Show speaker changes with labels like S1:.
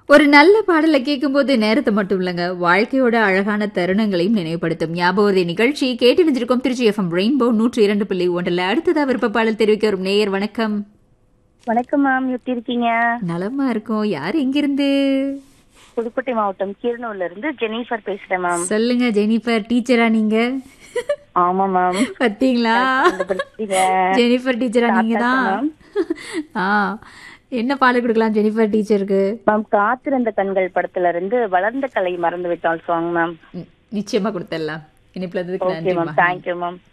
S1: ஒரு நல்ல பாடலை கேட்கும்போது நேரத்தை மட்டும் இல்லைங்க வாழ்க்கையோட அழகான தருணங்களையும் நினைவுபடுத்தும் ஞாபகத்தை நிகழ்ச்சி கேட்டு நினைச்சிருக்கோம் திருச்சி எஃப்எம் ரெயின்போ நூற்றி இரண்டு புள்ளி ஒன்றில் அடுத்ததா விருப்ப பாடல் தெரிவிக்க வரும் நேயர் வணக்கம்
S2: வணக்கம் மேம் எப்படி இருக்கீங்க
S1: நலமா இருக்கும் யார் எங்கிருந்து
S2: புதுக்கோட்டை மாவட்டம் கீரனூர்ல இருந்து ஜெனிஃபர் பேசுறேன் மேம்
S1: சொல்லுங்க ஜெனிஃபர் டீச்சரா நீங்க
S2: ஆமா மேம்
S1: பாத்தீங்களா
S2: கண்டுபிடிச்சிட்டீங்க.
S1: ஜெனிஃபர் டீச்சரா நீங்க தான் ஆ என்ன பாடல் கொடுக்கலாம் ஜெனிஃபர் டீச்சருக்கு
S2: மேம் காத்திருந்த கண்கள் படத்துல இருந்து வளர்ந்த கலை மறந்து விட்டால் சாங் மேம்
S1: ம், நிச்சயமா கொடுத்துடலாம் இனிப்புல இருந்ததுக்கு
S2: ஓகே
S1: நன்றி
S2: மேம் தேங்க்யூ மேம்